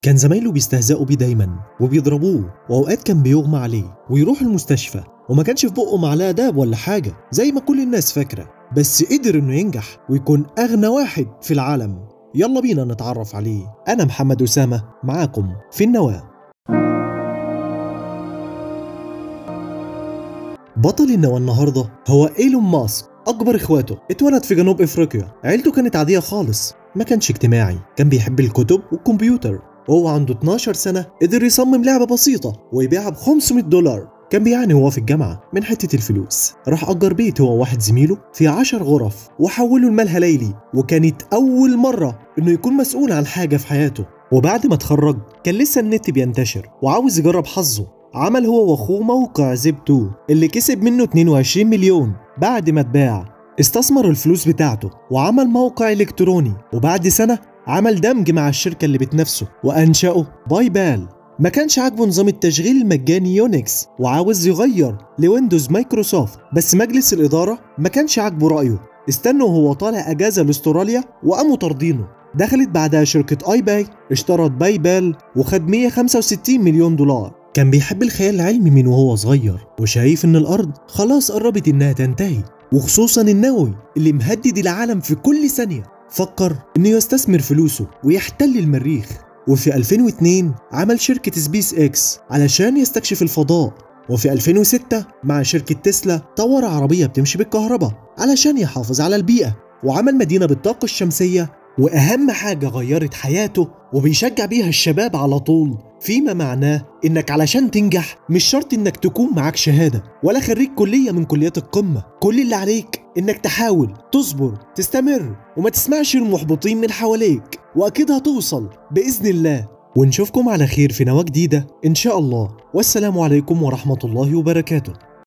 كان زمايله بيستهزئوا بيه دايما وبيضربوه وأوقات كان بيغمى عليه ويروح المستشفى وما كانش في بقه معلقة داب ولا حاجة زي ما كل الناس فاكرة بس قدر إنه ينجح ويكون أغنى واحد في العالم يلا بينا نتعرف عليه أنا محمد أسامة معاكم في النواة بطل النواة النهاردة هو إيلون ماسك أكبر إخواته اتولد في جنوب إفريقيا عيلته كانت عادية خالص ما كانش اجتماعي كان بيحب الكتب والكمبيوتر وهو عنده 12 سنة قدر يصمم لعبة بسيطة ويبيعها ب 500 دولار كان بيعاني وهو في الجامعة من حتة الفلوس راح أجر بيت هو وواحد زميله في 10 غرف وحوله لمالها ليلي وكانت أول مرة إنه يكون مسؤول عن حاجة في حياته وبعد ما اتخرج كان لسه النت بينتشر وعاوز يجرب حظه عمل هو واخوه موقع زيب 2 اللي كسب منه 22 مليون بعد ما اتباع استثمر الفلوس بتاعته وعمل موقع الكتروني وبعد سنة عمل دمج مع الشركة اللي بتنافسه وأنشأه باي بال ما كانش عاجبه نظام التشغيل المجاني يونكس وعاوز يغير لويندوز مايكروسوفت بس مجلس الإدارة ما كانش عاجبه رأيه استنوا وهو طالع أجازة لاستراليا وقاموا طاردينه دخلت بعدها شركة اي باي اشترت باي بال وخد 165 مليون دولار كان بيحب الخيال العلمي من وهو صغير وشايف ان الارض خلاص قربت انها تنتهي وخصوصا النووي اللي مهدد العالم في كل ثانية فكر انه يستثمر فلوسه ويحتل المريخ وفي 2002 عمل شركة سبيس اكس علشان يستكشف الفضاء وفي 2006 مع شركة تسلا طور عربية بتمشي بالكهرباء علشان يحافظ على البيئة وعمل مدينة بالطاقة الشمسية وأهم حاجة غيرت حياته وبيشجع بيها الشباب على طول فيما معناه إنك علشان تنجح مش شرط إنك تكون معاك شهادة ولا خريج كلية من كليات القمة كل اللي عليك إنك تحاول تصبر تستمر وما تسمعش المحبطين من حواليك وأكيد هتوصل بإذن الله ونشوفكم على خير في نواة جديدة إن شاء الله والسلام عليكم ورحمة الله وبركاته